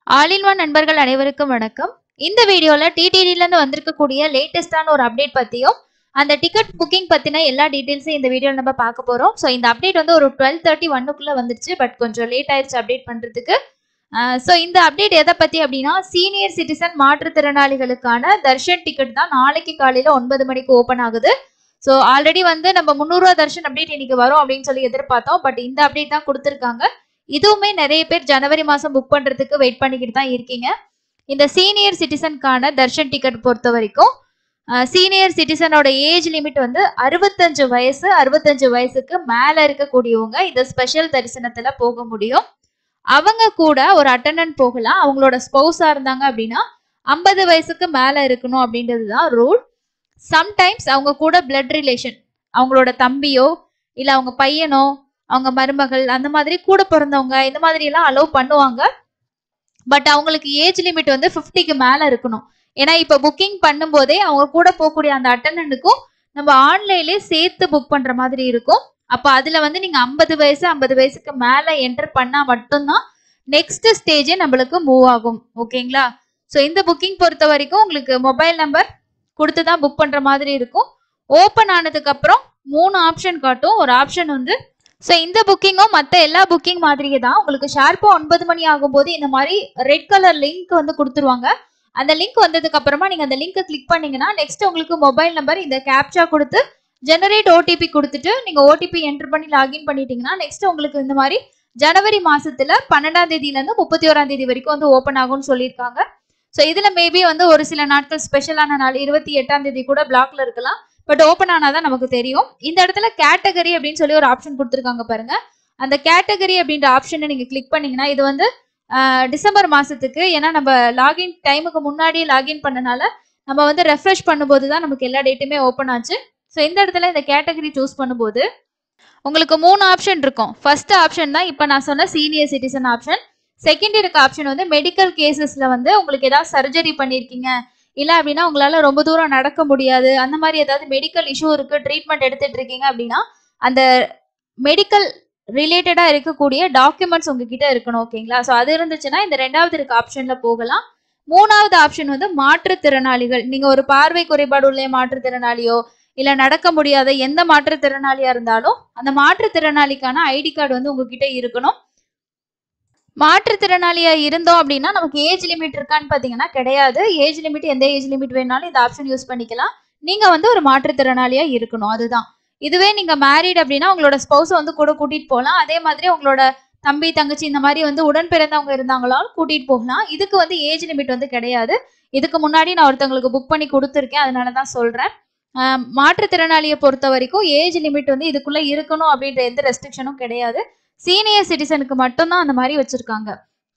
all in one நண்பர்கள் அனைவருக்கும் வணக்கம் இந்த வீடியோல டிடிடில இருந்து வந்திருக்கக்கூடிய லேட்டஸ்டான ஒரு அப்டேட் பத்தியும் அந்த டிக்கெட் புக்கிங் பத்தின எல்லா டீடைல்ஸையும் இந்த வீடியோல நம்ம பார்க்க போறோம் ஸோ இந்த அப்டேட் வந்து ஒரு டுவெல் தேர்ட்டி ஒன்னுக்குள்ள வந்துருச்சு பட் கொஞ்சம் லேட் ஆயிருச்சு அப்டேட் பண்றதுக்கு ஸோ இந்த அப்டேட் எதை பத்தி அப்படின்னா சீனியர் சிட்டிசன் மாற்றுத்திறனாளிகளுக்கான தர்ஷன் டிக்கெட் தான் நாளைக்கு காலையில ஒன்பது மணிக்கு ஓப்பன் ஆகுது ஸோ ஆல்ரெடி வந்து நம்ம முந்நூறுவா தர்ஷன் அப்டேட் இன்னைக்கு வரும் அப்படின்னு சொல்லி எதிர்பார்த்தோம் பட் இந்த அப்டேட் தான் கொடுத்துருக்காங்க இதுவுமே நிறைய பேர் ஜனவரி மாசம் புக் பண்றதுக்கு வெயிட் பண்ணிக்கிட்டு தான் இருக்கீங்க இந்த சீனியர் சிட்டிசனுக்கான தர்ஷன் டிக்கெட் பொறுத்த வரைக்கும் சீனியர் சிட்டிசனோட ஏஜ் லிமிட் வந்து அறுபத்தஞ்சு வயசு அறுபத்தஞ்சு வயசுக்கு மேல இருக்கக்கூடியவங்க இந்த ஸ்பெஷல் தரிசனத்துல போக முடியும் அவங்க கூட ஒரு அட்டண்டன்ட் போகலாம் அவங்களோட ஸ்பௌஸா இருந்தாங்க அப்படின்னா ஐம்பது வயசுக்கு மேல இருக்கணும் அப்படின்றது தான் ரூல் சம்டைம்ஸ் அவங்க கூட பிளட் ரிலேஷன் அவங்களோட தம்பியோ இல்ல அவங்க பையனோ அவங்க மருமகள் அந்த மாதிரி கூட பிறந்தவங்க இந்த மாதிரி எல்லாம் அலோவ் பண்ணுவாங்க பட் அவங்களுக்கு ஏஜ் லிமிட் வந்து ஃபிஃப்டிக்கு மேல இருக்கணும் ஏன்னா இப்ப புக்கிங் பண்ணும்போதே அவங்க கூட போகக்கூடிய அந்த அட்டண்டனுக்கும் நம்ம ஆன்லைன்லயே சேர்த்து புக் பண்ற மாதிரி இருக்கும் அப்ப அதுல வந்து நீங்க ஐம்பது வயசு ஐம்பது வயசுக்கு மேல என்டர் பண்ணா மட்டும்தான் நெக்ஸ்ட் ஸ்டேஜே நம்மளுக்கு மூவ் ஆகும் ஓகேங்களா ஸோ இந்த புக்கிங் பொறுத்த வரைக்கும் உங்களுக்கு மொபைல் நம்பர் கொடுத்து தான் புக் பண்ற மாதிரி இருக்கும் ஓப்பன் ஆனதுக்கு அப்புறம் மூணு ஆப்ஷன் காட்டும் ஒரு ஆப்ஷன் வந்து ஸோ இந்த புக்கிங்கும் மற்ற எல்லா புக்கிங் மாதிரியே தான் உங்களுக்கு ஷார்ப்பாக ஒன்பது மணி ஆகும்போது இந்த மாதிரி ரெட் கலர் லிங்க் வந்து கொடுத்துருவாங்க அந்த லிங்க் வந்ததுக்கு அப்புறமா நீங்க அந்த லிங்கை கிளிக் பண்ணீங்கன்னா நெக்ஸ்ட் உங்களுக்கு மொபைல் நம்பர் இந்த கேப்சா கொடுத்து ஜெனரேட் ஓடிபி கொடுத்துட்டு நீங்க ஓடிபி என்டர் பண்ணி லாகின் பண்ணிட்டீங்கன்னா நெக்ஸ்ட் உங்களுக்கு இந்த மாதிரி ஜனவரி மாசத்துல பன்னெண்டாம் தேதியில இருந்து முப்பத்தி ஓராம் தேதி வரைக்கும் வந்து ஓப்பன் ஆகும்னு சொல்லியிருக்காங்க ஸோ இதுல மேபி வந்து ஒரு சில நாட்கள் ஸ்பெஷலான நாள் இருபத்தி எட்டாம் தேதி கூட பிளாக்ல இருக்கலாம் பட் ஓப்பன் ஆனாதான் நமக்கு தெரியும் இந்த இடத்துல கேட்டகரி அப்படின்னு சொல்லி ஒரு ஆப்ஷன் கொடுத்துருக்காங்க பாருங்க அந்த கேட்டகரி அப்படின்ற ஆப்ஷனை நீங்க கிளிக் பண்ணீங்கன்னா இது வந்து டிசம்பர் மாசத்துக்கு ஏன்னா நம்ம லாகின் டைமுக்கு முன்னாடியே லாகின் பண்ணனால நம்ம வந்து ரெஃப்ரெஷ் பண்ணும்போது தான் நமக்கு எல்லா டேட்டுமே ஓப்பன் ஆச்சு ஸோ இந்த இடத்துல இந்த கேட்டகரி சூஸ் பண்ணும்போது உங்களுக்கு மூணு ஆப்ஷன் இருக்கும் ஃபர்ஸ்ட் ஆப்ஷன் தான் இப்போ நான் சொன்ன சீனியர் சிட்டிசன் ஆப்ஷன் செகண்ட் இருக்க ஆப்ஷன் வந்து மெடிக்கல் கேசஸ்ல வந்து உங்களுக்கு ஏதாவது சர்ஜரி பண்ணியிருக்கீங்க இல்லை அப்படின்னா உங்களால ரொம்ப தூரம் நடக்க முடியாது அந்த மாதிரி ஏதாவது மெடிக்கல் இஷ்யூ இருக்கு ட்ரீட்மெண்ட் எடுத்துட்டு இருக்கீங்க அப்படின்னா அந்த மெடிக்கல் ரிலேட்டடா இருக்கக்கூடிய டாக்குமெண்ட்ஸ் உங்ககிட்ட இருக்கணும் ஓகேங்களா ஸோ அது இருந்துச்சுன்னா இந்த ரெண்டாவது இருக்க ஆப்ஷன்ல போகலாம் மூணாவது ஆப்ஷன் வந்து மாற்றுத்திறனாளிகள் நீங்க ஒரு பார்வை குறைபாடு உள்ள மாற்றுத்திறனாளியோ இல்ல நடக்க முடியாத எந்த மாற்றுத்திறனாளியா இருந்தாலும் அந்த மாற்றுத்திறனாளிக்கான ஐடி கார்டு வந்து உங்ககிட்ட இருக்கணும் மாற்றுத்திறனாளியா இருந்தோம் அப்படின்னா நமக்கு ஏஜ் லிமிட் இருக்கான்னு பாத்தீங்கன்னா கிடையாது ஏஜ் லிமிட் எந்த ஏஜ் லிமிட் வேணாலும் இந்த ஆப்ஷன் யூஸ் பண்ணிக்கலாம் நீங்க வந்து ஒரு மாற்றுத்திறனாளியா இருக்கணும் அதுதான் இதுவே நீங்க மேரிட் அப்படின்னா உங்களோட ஸ்பௌஸை வந்து கூட கூட்டிட்டு போகலாம் அதே மாதிரி உங்களோட தம்பி தங்கச்சி இந்த மாதிரி வந்து உடன் பிறந்தவங்க இருந்தாங்களாலும் கூட்டிட்டு போகலாம் இதுக்கு வந்து ஏஜ் லிமிட் வந்து கிடையாது இதுக்கு முன்னாடி நான் ஒருத்தவங்களுக்கு புக் பண்ணி கொடுத்துருக்கேன் அதனால தான் சொல்றேன் மாற்றுத்திறனாளியை பொறுத்த வரைக்கும் ஏஜ் லிமிட் வந்து இதுக்குள்ள இருக்கணும் அப்படின்ற எந்த ரெஸ்ட்ரிக்ஷனும் கிடையாது சீனியர் சிட்டிசனுக்கு மட்டும்தான் அந்த மாதிரி வச்சிருக்காங்க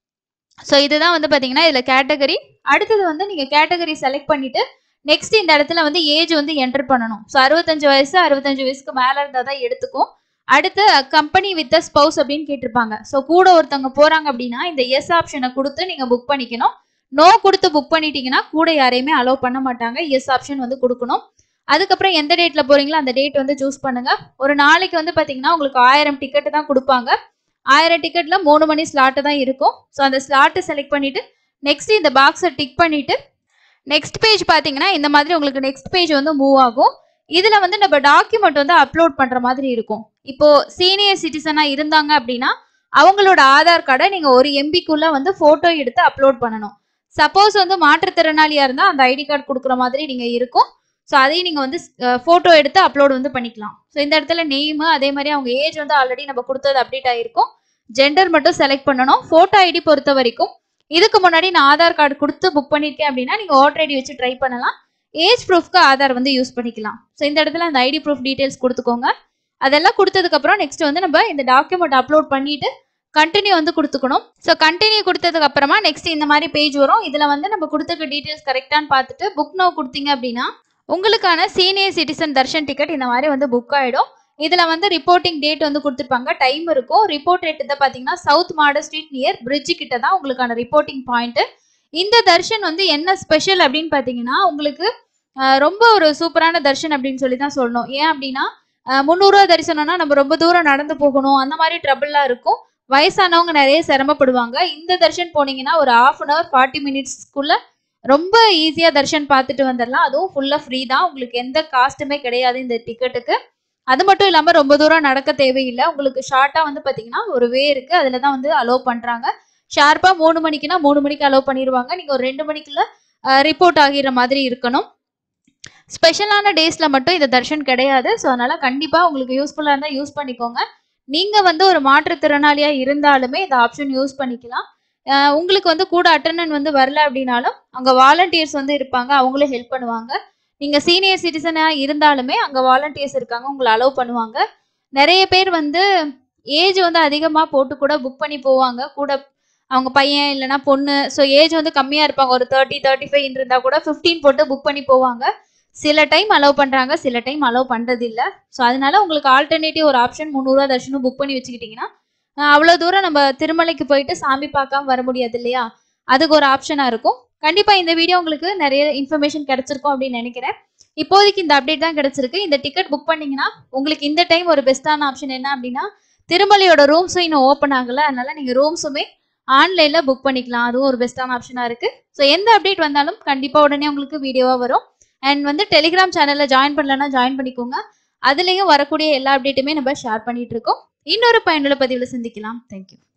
ஸோ இதுதான் வந்து பாத்தீங்கன்னா இதுல கேட்டகரி அடுத்தது வந்து நீங்க கேட்டகரி செலக்ட் பண்ணிட்டு நெக்ஸ்ட் இந்த இடத்துல வந்து ஏஜ் வந்து என்டர் பண்ணணும் ஸோ அறுபத்தஞ்சு வயசு அறுபத்தஞ்சு வயசுக்கு மேல இருந்தா தான் எடுத்துக்கும் அடுத்து கம்பெனி வித் ஸ்பௌஸ் அப்படின்னு கேட்டிருப்பாங்க ஸோ கூட ஒருத்தவங்க போறாங்க அப்படின்னா இந்த எஸ் ஆப்ஷனை கொடுத்து நீங்க புக் பண்ணிக்கணும் நோ கொடுத்து புக் பண்ணிட்டீங்கன்னா கூட யாரையுமே அலோவ் பண்ண மாட்டாங்க எஸ் ஆப்ஷன் வந்து கொடுக்கணும் அதுக்கப்புறம் எந்த டேட்ல போறீங்களோ அந்த டேட் வந்து சூஸ் பண்ணுங்க ஒரு நாளைக்கு வந்து பாத்தீங்கன்னா உங்களுக்கு ஆயிரம் டிக்கெட் தான் கொடுப்பாங்க ஆயிரம் டிக்கெட்ல மூணு மணி ஸ்லாட்டு தான் இருக்கும் ஸோ அந்த ஸ்லாட்டை செலக்ட் பண்ணிட்டு நெக்ஸ்ட் இந்த பாக்ஸை டிக் பண்ணிட்டு நெக்ஸ்ட் பேஜ் பாத்தீங்கன்னா இந்த மாதிரி உங்களுக்கு நெக்ஸ்ட் பேஜ் வந்து மூவ் ஆகும் இதுல வந்து நம்ம டாக்குமெண்ட் வந்து அப்லோட் பண்ற மாதிரி இருக்கும் இப்போ சீனியர் சிட்டிசனா இருந்தாங்க அப்படின்னா அவங்களோட ஆதார் கார்டை நீங்க ஒரு எம்பிக்குள்ள வந்து போட்டோ எடுத்து அப்லோட் பண்ணணும் சப்போஸ் வந்து மாற்றுத்திறனாளியா இருந்தா அந்த ஐடி கார்டு கொடுக்குற மாதிரி நீங்க இருக்கும் ஸோ அதையும் நீங்க வந்து போட்டோ எடுத்து அப்லோட் வந்து பண்ணிக்கலாம் ஸோ இந்த இடத்துல நெய்மு அதே மாதிரி அவங்க ஏஜ் வந்து ஆல்ரெடி நம்ம கொடுத்தது அப்டேட் ஆயிருக்கும் ஜெண்டர் மட்டும் செலக்ட் பண்ணணும் போட்டோ ஐடி பொறுத்த வரைக்கும் இதுக்கு முன்னாடி நான் ஆதார் கார்டு கொடுத்து புக் பண்ணியிருக்கேன் அப்படின்னா நீங்க ஓட்டர் ஐடி வச்சு ட்ரை பண்ணலாம் ஏஜ் ப்ரூஃப்க்கு ஆதார் வந்து யூஸ் பண்ணிக்கலாம் ஸோ இந்த இடத்துல அந்த ஐடி ப்ரூஃப் டீடைல்ஸ் கொடுத்துக்கோங்க அதெல்லாம் கொடுத்ததுக்கு அப்புறம் நெக்ஸ்ட் வந்து நம்ம இந்த டாக்குமெண்ட் அப்லோட் பண்ணிட்டு கண்டினியூ வந்து கொடுத்துக்கணும் ஸோ கண்டினியூ கொடுத்ததுக்கு அப்புறமா நெக்ஸ்ட் இந்த மாதிரி பேஜ் வரும் இதுல வந்து நம்ம கொடுத்துருக்க டீடைல்ஸ் கரெக்டான்னு பார்த்துட்டு புக் நோ கொடுத்தீங்க அப்படின்னா உங்களுக்கான சீனியர் சிட்டிசன் தர்ஷன் டிக்கெட் இந்த மாதிரி வந்து புக் ஆயிடும் இதுல வந்து ரிப்போர்ட்டிங் டேட் வந்து கொடுத்துருப்பாங்க டைம் இருக்கும் ரிப்போர்ட் ரேட் தான் பாத்தீங்கன்னா சவுத் மாட ஸ்ட்ரீட் நியர் பிரிட்ஜ் கிட்ட தான் உங்களுக்கான ரிப்போர்ட்டிங் பாயிண்ட் இந்த தர்ஷன் வந்து என்ன ஸ்பெஷல் அப்படின்னு பாத்தீங்கன்னா உங்களுக்கு ரொம்ப ஒரு சூப்பரான தர்ஷன் அப்படின்னு சொல்லி தான் சொல்லணும் ஏன் அப்படின்னா முந்நூறுரூவா தரிசனம்னா நம்ம ரொம்ப தூரம் நடந்து போகணும் அந்த மாதிரி ட்ரபிள்லாம் இருக்கும் வயசானவங்க நிறைய சிரமப்படுவாங்க இந்த தர்ஷன் போனீங்கன்னா ஒரு ஹாஃப் அன் ஹவர் ஃபார்ட்டி மினிட்ஸ்க்குள்ள ரொம்ப ஈஸியா தர்ஷன் பார்த்துட்டு வந்துடலாம் அதுவும் ஃபுல்லா ஃப்ரீ தான் உங்களுக்கு எந்த காஸ்ட்டுமே கிடையாது இந்த டிக்கெட்டுக்கு அது மட்டும் இல்லாம ரொம்ப தூரம் நடக்க தேவையில்லை உங்களுக்கு ஷார்ட்டா வந்து பாத்தீங்கன்னா ஒரு வே இருக்கு அதுல தான் வந்து அலோவ் பண்றாங்க ஷார்ப்பா மூணு மணிக்குனா மூணு மணிக்கு அலோவ் பண்ணிடுவாங்க நீங்க ஒரு ரெண்டு மணிக்குள்ள ரிப்போர்ட் ஆகிற மாதிரி இருக்கணும் ஸ்பெஷலான டேஸ்ல மட்டும் இந்த தர்ஷன் கிடையாது ஸோ அதனால கண்டிப்பா உங்களுக்கு யூஸ்ஃபுல்லா இருந்தா யூஸ் பண்ணிக்கோங்க நீங்க வந்து ஒரு மாற்றுத்திறனாளியா இருந்தாலுமே இந்த ஆப்ஷன் யூஸ் பண்ணிக்கலாம் அஹ் உங்களுக்கு வந்து கூட அட்டண்டன்ட் வந்து வரல அப்படின்னாலும் அங்க வாலண்டியர்ஸ் வந்து இருப்பாங்க அவங்களும் ஹெல்ப் பண்ணுவாங்க நீங்க சீனியர் சிட்டிசனா இருந்தாலுமே அங்க வாலண்டியர்ஸ் இருக்காங்க உங்களை அலோவ் பண்ணுவாங்க நிறைய பேர் வந்து ஏஜ் வந்து அதிகமா போட்டு கூட புக் பண்ணி போவாங்க கூட அவங்க பையன் இல்லைன்னா பொண்ணு ஸோ ஏஜ் வந்து கம்மியா இருப்பாங்க ஒரு தேர்ட்டி தேர்ட்டி ஃபைவ் இருந்தா கூட ஃபிஃப்டீன் போட்டு புக் பண்ணி போவாங்க சில டைம் அலோவ் பண்றாங்க சில டைம் அலோவ் பண்றது இல்ல ஸோ அதனால உங்களுக்கு ஆல்டர்னேட்டிவ் ஒரு ஆப்ஷன் முந்நூறுவா தர்ஷனும் புக் பண்ணி வச்சுக்கிட்டீங்கன்னா அஹ் அவ்வளவு தூரம் நம்ம திருமலைக்கு போயிட்டு சாமி பார்க்காம வர முடியாது இல்லையா அதுக்கு ஒரு ஆப்ஷனா இருக்கும் கண்டிப்பா இந்த வீடியோ உங்களுக்கு நிறைய இன்ஃபர்மேஷன் கிடைச்சிருக்கும் அப்படின்னு நினைக்கிறேன் இப்போதைக்கு இந்த அப்டேட் தான் கிடைச்சிருக்கு இந்த டிக்கெட் புக் பண்ணீங்கன்னா உங்களுக்கு இந்த டைம் ஒரு பெஸ்ட்டான ஆப்ஷன் என்ன அப்படின்னா திருமலையோட ரூம்ஸும் இன்னும் ஓப்பன் ஆகல அதனால நீங்க ரூம்ஸுமே ஆன்லைன்ல புக் பண்ணிக்கலாம் அதுவும் ஒரு பெஸ்ட்டான ஆப்ஷனா இருக்கு ஸோ எந்த அப்டேட் வந்தாலும் கண்டிப்பா உடனே உங்களுக்கு வீடியோவா வரும் அண்ட் வந்து டெலிகிராம் சேனல்ல ஜாயின் பண்ணலன்னா ஜாயின் பண்ணிக்கோங்க அதுலயும் வரக்கூடிய எல்லா அப்டேட்டுமே நம்ம ஷேர் பண்ணிட்டு இருக்கோம் இன்னொரு பயனுள்ள பதிவில் சந்திக்கலாம் தேங்க்யூ